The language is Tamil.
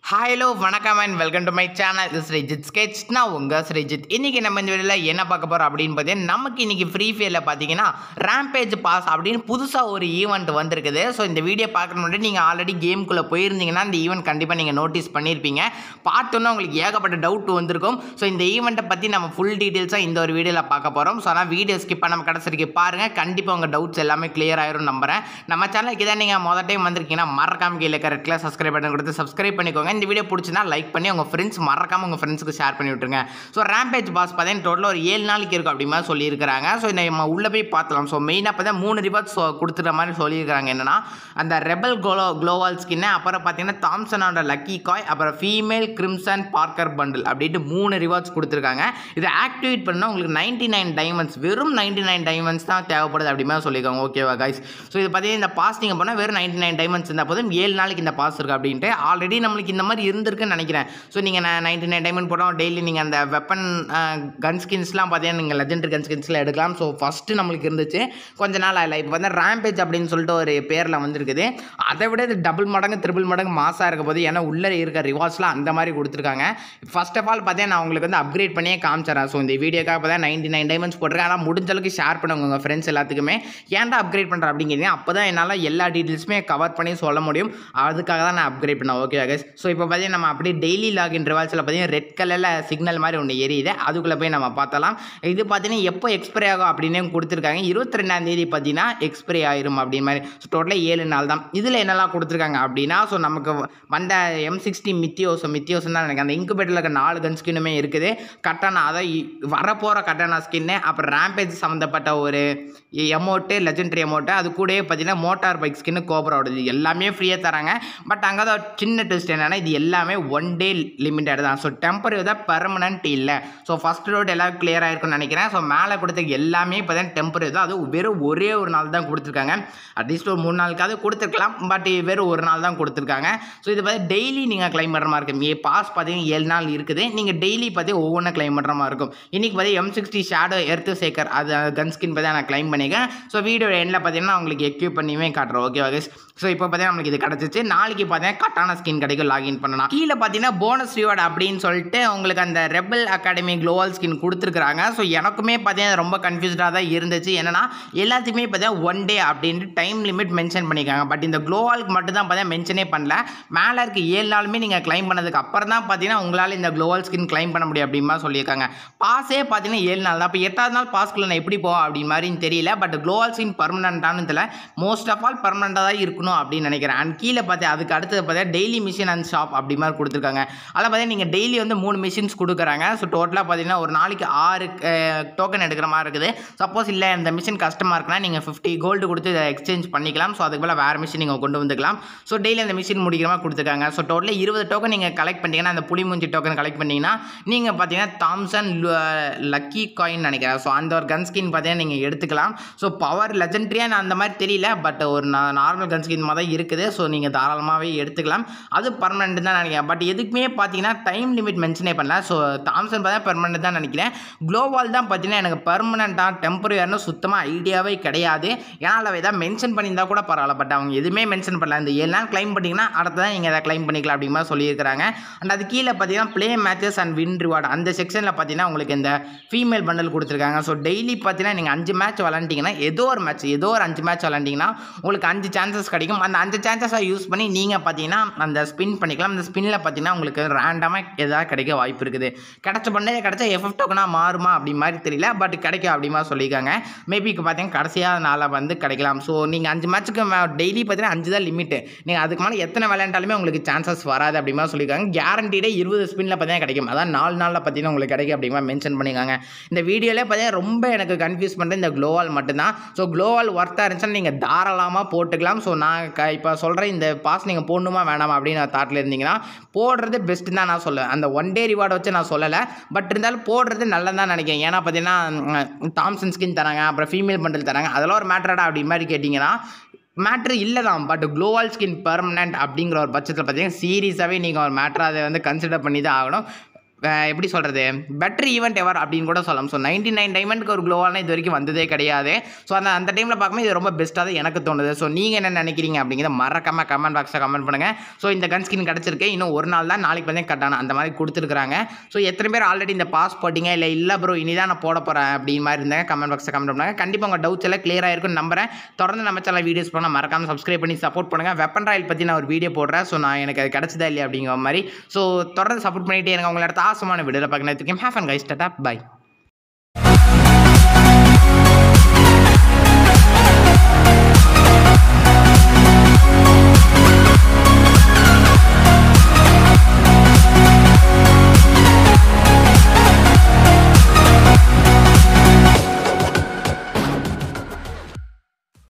ஹலோ வணக்கம் and welcome to my channel இது ஸ்ரீஜித் ஸ்கெட்ச் நான் உங்கள் ஸ்ரீஜித் இன்றைக்கி நம்ம இந்த வீடியோவில் என்ன பார்க்க போகிறோம் அப்படின்னு பார்த்தீங்கன்னா நமக்கு இன்றைக்கி ஃப்ரீ ஃபயரில் பார்த்தீங்கன்னா ரேம்பேஜ் பாஸ் அப்படின்னு புதுசாக ஒரு ஈவெண்ட் வந்திருக்குது ஸோ இந்த வீடியோ பார்க்குற முன்னாடி நீங்கள் ஆல்ரெடி கேம்குள்ளே போயிருந்தீங்கன்னா இந்த ஈவெண்ட் கண்டிப்பாக நீங்கள் நோட்டீஸ் பண்ணியிருப்பீங்க பார்த்தோன்னே உங்களுக்கு ஏகப்பட்ட டவுட் வந்திருக்கும் ஸோ இந்த ஈவெண்ட்டை பற்றி நம்ம ஃபுல் டீட்டெயில்ஸாக இந்த ஒரு வீடியோவில் பார்க்க போகிறோம் ஸோ ஆனால் வீடியோ ஸ்கிப் பண்ணாம கடைசிக்கு பாருங்கள் கண்டிப்பாக உங்கள் டவுட்ஸ் எல்லாமே கிளியர் ஆயிரும் நம்புறேன் நம்ம சேனலுக்கு இதான் நீங்கள் முதல் டைம் வந்திருக்கீங்கன்னா மறக்காம கீழே கரெக்டாக சப்ஸ்கிரைப் பண்ணி கொடுத்து சப்ஸ்கிரைப் பண்ணிக்கோங்க இந்த வீடியோ பிடிச்சினா லைக் பண்ணி உங்கள் ஃப்ரெண்ட்ஸ் மறக்காம உங்கள் ஃப்ரெண்ட்ஸுக்கு ஷேர் பண்ணி விட்டுருங்க ஸோ ரேம்பேஜ் பாஸ் பார்த்தீங்கன்னா டோட்டலாக ஒரு ஏழு நாளைக்கு இருக்கும் அப்படி மாதிரி சொல்லியிருக்கிறாங்க ஸோ இந்த நம்ம உள்ளே போய் பார்த்தலாம் ஸோ மெயினாக பார்த்தா மூணு ரிவார்ட்ஸ் கொடுத்துற மாதிரி சொல்லியிருக்காங்க என்னன்னா அந்த ரெபல் க்ளோ க்ளோவால் ஸ்கின்னு அப்புறம் பார்த்தீங்கன்னா தாம்சனோட லக்கி காய் அப்புறம் ஃபீமேல் கிரிம்சன் பார்க்கர் பண்டில் அப்படின்ட்டு மூணு ரிவார்ட்ஸ் கொடுத்துருக்காங்க இதை ஆக்டிவேட் பண்ணால் உங்களுக்கு நைன்டி நைன் டைமண்ட்ஸ் வெறும் நைன்டி நைன் டைமண்ட்ஸ் தான் தேவைப்படுது அப்படி மாதிரி சொல்லியிருக்காங்க ஓகேவா கைஸ் ஸோ இது பார்த்தீங்கன்னா இந்த பாஸ் நீங்கள் போனால் வெறும் நைன்டி நைன் டைமண்ட்ஸ் இருந்தால் போதும் ஏழு நாளைக்கு இந்த பாஸ் இருக்குது அப்படின்ட்டு ஆல்ரெடி நம்மளுக்கு இந்த மாதிரி இருந்திருக்குன்னு நினைக்கிறேன் ஸோ நீங்கள் நைன்டி நைன் டைமண்ட் போட்டோம் டெய்லி நீங்கள் அந்த வெப்பன் கன் ஸ்கின்ஸ்லாம் பார்த்தீங்கன்னா நீங்கள் லெஜெண்டரி கன் ஸ்கின்ஸ்லாம் எடுக்கலாம் ஸோ ஃபஸ்ட்டு நம்மளுக்கு இருந்துச்சு கொஞ்ச நாள் ஆகல இப்போ வந்து ரேம்பேஜ் அப்படின்னு சொல்லிட்டு ஒரு பேரில் வந்திருக்குது அதை விட இது டபுள் மடங்கு த்ரிபிள் மடங்கு மாசாக இருக்க போது ஏன்னா உள்ளே இருக்க ரிவார்ட்ஸ்லாம் அந்த மாதிரி கொடுத்துருக்காங்க ஃபர்ஸ்ட் ஆஃப் ஆல் பார்த்தீங்கன்னா நான் உங்களுக்கு வந்து அப்கிரேட் பண்ணியே காமிச்சிடறேன் ஸோ இந்த வீடியோக்காக பார்த்தா நைன்டி நைன் டைமண்ட்ஸ் போட்டிருக்கேன் ஆனால் முடிஞ்ச அளவுக்கு ஷேர் பண்ணுங்க உங்கள் ஃப்ரெண்ட்ஸ் எல்லாத்துக்குமே ஏன்டா அப்கிரேட் பண்ணுறேன் அப்படிங்கிறீங்க அப்போ தான் என்னால் எல்லா டீட்டெயில்ஸுமே கவர் பண்ணி சொல்ல முடியும் அதுக்காக தான் நான் அப்கிரேட் பண்ணேன் ஓகே கைஸ் ஸோ இப்போ பார்த்தீங்கன்னா நம்ம அப்படியே டெய்லி லாகின் ரிவால்ஸில் பார்த்தீங்கன்னா ரெட் கலரில் சிக்னல் மாதிரி ஒன்று எரியுது அதுக்குள்ளே போய் நம்ம பார்த்தலாம் இது பார்த்தீங்கன்னா எப்போ எக்ஸ்பைரி ஆகும் அப்படின்னு கொடுத்துருக்காங்க இருபத்தி ரெண்டாம் தேதி பார்த்தீங்கன்னா எக்ஸ்பைரி ஆயிரும் அப்படின்னு மாதிரி ஸோ டோட்டலாக ஏழு நாள் தான் இதில் என்னெல்லாம் கொடுத்துருக்காங்க அப்படின்னா ஸோ நமக்கு வந்த எம் சிக்ஸ்டி மித்தியோசம் மித்தியோசம் தான் எனக்கு அந்த இன்குபேட்டரில் இருக்க நாலு கன் ஸ்கின்னுமே இருக்குது கட்டானா அதான் இ- வரப்போகிற கட்டானா ஸ்கின்னு அப்புறம் ரேம்பேஜ் சம்மந்தப்பட்ட ஒரு எமௌண்ட்டு லெஜெண்டரி எமௌண்ட்டு அது கூடயே பார்த்தீங்கன்னா மோட்டார் பைக் ஸ்கின்னு கோபரோடது எல்லாமே ஃப்ரீயாக தராங்க பட் அங்கே தான் சின்ன டெஸ்ட் என்னன்னா இது எல்லாமே ஒன் டே லிமிட்டட் தான் ஸோ டெம்பரரி தான் பெர்மனன்ட் இல்லை ஸோ ஃபஸ்ட் ரோட் எல்லாம் கிளியர் ஆயிருக்கும்னு நினைக்கிறேன் ஸோ மேலே கொடுத்த எல்லாமே இப்போ தான் டெம்பரரி தான் அது வெறும் ஒரே ஒரு நாள் தான் கொடுத்துருக்காங்க அட்லீஸ்ட் ஒரு மூணு நாளுக்காவது கொடுத்துருக்கலாம் பட் வெறும் ஒரு நாள் தான் கொடுத்துருக்காங்க ஸோ இது பார்த்து டெய்லி நீங்கள் க்ளைம் பண்ணுற மாதிரி இருக்கும் ஏ பாஸ் பார்த்தீங்கன்னா ஏழு நாள் இருக்குது நீங்கள் டெய்லி பார்த்து ஒவ்வொன்றும் க்ளைம் பண்ணுற மாதிரி இருக்கும் இன்றைக்கி பார்த்து M sixty shadow earth shaker அது கன் ஸ்கின் பார்த்து நான் க்ளைம் பண்ணியிருக்கேன் ஸோ வீடியோ எண்டில் பார்த்தீங்கன்னா உங்களுக்கு எக்யூப் பண்ணியுமே காட்டுறோம் ஓகே ஓகே ஸோ இப்போ பார்த்தீங்கன்னா நம்மளுக்கு இது கிடச்சிச்சு நாளைக்கு பார்த்தீங்கன்னா கட்டான ஸ்கின் கிடைக்கும் லாகின் பண்ணலாம் கீழே பார்த்தீங்கன்னா போனஸ் ரிவார்டு அப்படின்னு சொல்லிட்டு உங்களுக்கு அந்த ரெபல் அகாடமி க்ளோவல் ஸ்கின் கொடுத்துருக்காங்க ஸோ எனக்குமே பார்த்தீங்கன்னா ரொம்ப கன்ஃபியூஸ்டாக தான் இருந்துச்சு என்னன்னா எல்லாத்துக்குமே பார்த்தீங்கன்னா ஒன் டே அப்படின்ட்டு டைம் லிமிட் மென்ஷன் பண்ணியிருக்காங்க பட் இந்த க்ளோவாலுக்கு மட்டும் தான் பார்த்தீங்கன்னா மென்ஷனே பண்ணல மேலே இருக்க ஏழு நாளுமே நீங்கள் க்ளைம் பண்ணதுக்கு அப்புறம் தான் பார்த்தீங்கன்னா உங்களால் இந்த க்ளோவல் ஸ்கின் க்ளைம் பண்ண முடியும் அப்படிமா சொல்லியிருக்காங்க பாஸே பார்த்தீங்கன்னா ஏழு நாள் தான் இப்போ எட்டாவது நாள் பாஸ்க்குள்ள நான் எப்படி போவோம் அப்படி மாதிரின்னு தெரியல பட் க்ளோவல் ஸ்கின் பர்மனண்ட்டானு தெரியல மோஸ்ட் ஆஃப் ஆல் பர்மனண்ட்டாக தான் இருக்கணும் அப்படின்னு நினைக்கிறேன் அண்ட் கீழே பார்த்தா அதுக்கு அடுத்தது பார்த்தா டெய்லி மிஷின் அண்ட் ஷாப் அப்படி மாதிரி கொடுத்துருக்காங்க அதில் பார்த்தீங்கன்னா நீங்கள் டெய்லி வந்து மூணு மிஷின்ஸ் கொடுக்குறாங்க ஸோ டோட்டலாக பார்த்தீங்கன்னா ஒரு நாளைக்கு ஆறு டோக்கன் எடுக்கிற மாதிரி இருக்குது சப்போஸ் இல்லை இந்த மிஷின் கஷ்டமாக இருக்குன்னா நீங்கள் ஃபிஃப்டி கோல்டு கொடுத்து இதை எக்ஸ்சேஞ்ச் பண்ணிக்கலாம் ஸோ அதுக்கு மேலே வேறு மிஷின் நீங்கள் கொண்டு வந்துக்கலாம் ஸோ டெய்லி அந்த மிஷின் முடிக்கிற மாதிரி கொடுத்துருக்காங்க ஸோ டோட்டலாக இருபது டோக்கன் நீங்கள் கலெக்ட் பண்ணிட்டீங்கன்னா அந்த புளிமூஞ்சி டோக்கன் கலெக்ட் பண்ணிங்கன்னா நீங்கள் பார்த்தீங்கன்னா தாம்சன் லக்கி காயின் நினைக்கிறேன் ஸோ அந்த ஒரு கன் ஸ்கின் பார்த்தீங்கன்னா நீங்கள் எடுத்துக்கலாம் ஸோ பவர் லெஜெண்ட்ரியாக அந்த மாதிரி தெரியல பட் ஒரு நார்மல் கன் ஸ்கின் மாதிரி தான் இருக்குது ஸோ நீங்கள் தாராளமாகவே எடுத்துக்கலாம் அது பர்மனெண்ட் தான் நினைக்கிறேன் பட் எதுக்குமே பார்த்தீங்கன்னா டைம் லிமிட் மென்ஷனே பண்ணல ஸோ தாம்சன் பார்த்தா பெர்மனெண்ட் தான் நினைக்கிறேன் க்ளோவால் தான் பார்த்தீங்கன்னா எனக்கு பர்மனெண்ட்டாக டெம்பரரின்னு சுத்தமாக ஐடியாவே கிடையாது ஏன்னா அதில் ஏதாவது மென்ஷன் பண்ணியிருந்தா கூட பரவாயில்ல பட் அவங்க எதுவுமே மென்ஷன் பண்ணல இந்த ஏழு நாள் க்ளைம் பண்ணிங்கன்னா அடுத்ததான் நீங்கள் அதை க்ளைம் பண்ணிக்கலாம் அப்படிங்கிற மாதிரி சொல்லியிருக்கிறாங்க அண்ட் அது கீழே பார்த்தீங்கன்னா play matches and win reward அந்த செக்ஷனில் பார்த்தீங்கன்னா உங்களுக்கு இந்த ஃபீமேல் பண்டல் கொடுத்துருக்காங்க ஸோ டெய்லி பார்த்தீங்கன்னா நீங்கள் அஞ்சு மேட்ச் விளாண்டிங்கன்னா ஏதோ ஒரு மேட்ச் ஏதோ ஒரு அஞ்சு மேட்ச் விளாண்டிங்கன்னா உங்களுக்கு அஞ்சு சான்சஸ் கிடைக்கும் அந்த அஞ்சு சான்சஸை யூஸ் பண்ணி நீங்கள் பார்த்தீங்கன்னா அந்த ஸ்பின் பண்ணிக்கலாம் அந்த ஸ்பின்னில் பார்த்தீங்கன்னா உங்களுக்கு ரேண்டமாக ஏதாவது கிடைக்க வாய்ப்பு இருக்குது கிடச்ச பண்ணே கிடச்சா எஃப்எஃப் டோக்கனாக மாறுமா அப்படி மாதிரி தெரியல பட் கிடைக்கும் அப்படி மாதிரி சொல்லியிருக்காங்க மேபி பார்த்தீங்கன்னா கடைசியாக நாளாக வந்து கிடைக்கலாம் ஸோ நீங்கள் அஞ்சு மேட்ச்சுக்கு டெய்லி பார்த்தீங்கன்னா அஞ்சு தான் லிமிட்டு நீங்கள் அதுக்கு மேலே எத்தனை விளையாண்டாலுமே உங்களுக்கு சான்சஸ் வராது அப்படி மாதிரி சொல்லியிருக்காங்க கேரண்டீடே இருபது ஸ்பின்னில் பார்த்தீங்கன்னா கிடைக்கும் அதான் நாலு நாளில் பார்த்தீங்கன்னா உங்களுக்கு கிடைக்கும் அப்படி மாதிரி மென்ஷன் பண்ணியிருக்காங்க இந்த வீடியோலே பார்த்தீங்கன்னா ரொம்ப எனக்கு கன்ஃபியூஸ் பண்ணுறது இந்த க்ளோவால் மட்டும்தான் ஸோ க்ளோவால் ஒர்த்தாக இருந்துச்சுன்னா நீங்கள் தாராளமாக போட்டுக்கலாம் ஸோ நான் க இப்போ சொல்கிறேன் இந்த பாஸ் நீங்கள் போடணுமா வேணாமா அப்படின்னு நான் தாட்டில் இருந்தீங்கன்னா போடுறது பெஸ்ட்டு தான் நான் சொல்லுவேன் அந்த ஒன் டே ரிவார்டு வச்சு நான் சொல்லலை பட் இருந்தாலும் போடுறது நல்லதான் நினைக்கிறேன் ஏன்னா பார்த்தீங்கன்னா தாம்சன் ஸ்கின் தராங்க அப்புறம் ஃபீமேல் பண்டில் தராங்க அதெல்லாம் ஒரு மேட்டரடா அப்படி மாதிரி கேட்டிங்கன்னா மேட்ரு இல்லை தான் பட் க்ளோவால் ஸ்கின் பெர்மனன்ட் அப்படிங்கிற ஒரு பட்சத்தில் பார்த்தீங்கன்னா சீரியஸாகவே நீங்கள் ஒரு மேட்ரு அதை வந்து கன்சிடர் பண்ணி தான் ஆகணும் அஹ் எப்படி சொல்கிறது பெட்டர் ஈவெண்ட் எவர் அப்படின்னு கூட சொல்லலாம் ஸோ நைன்டி நைன் டைமண்ட்க்கு ஒரு க்ளோவான இது வரைக்கும் வந்ததே கிடையாது ஸோ அந்த அந்த டைமில் பார்க்கும்போது இது ரொம்ப பெஸ்ட்டாக தான் எனக்கு தோணுது ஸோ நீங்கள் என்ன நினைக்கிறீங்க அப்படிங்கிறத மறக்காம கமெண்ட் பாக்ஸில் கமெண்ட் பண்ணுங்கள் ஸோ இந்த கன் ஸ்கின் கிடச்சிருக்கு இன்னும் ஒரு நாள் தான் நாளைக்கு வந்து கட்டான அந்த மாதிரி கொடுத்துருக்காங்க ஸோ எத்தனை பேர் ஆல்ரெடி இந்த பாஸ் போட்டிங்க இல்லை இல்லை ப்ரோ இனி தான் நான் போட போகிறேன் அப்படின்னு மாதிரி இருந்தாங்க கமெண்ட் பாக்ஸில் கமெண்ட் பண்ணுங்க கண்டிப்பாக உங்கள் டவுட்ஸ் எல்லாம் கிளியராக இருக்கும்னு நம்புறேன் தொடர்ந்து நம்ம சேனல் வீடியோஸ் பண்ண மறக்காம சப்ஸ்கிரைப் பண்ணி சப்போர்ட் பண்ணுங்கள் வெப்பன் ராயல் பற்றி நான் ஒரு வீடியோ போடுறேன் ஸோ நான் எனக்கு அது கிடச்சதா இல்லையா அப்படிங்கிற மாதிரி ஸோ தொடர்ந்து சப்போர்ட் பண்ணிகிட்டே இருங்க உங்களை அடுத்த ஆசமான வீடியோவில் பார்க்கணும் have and guys tata by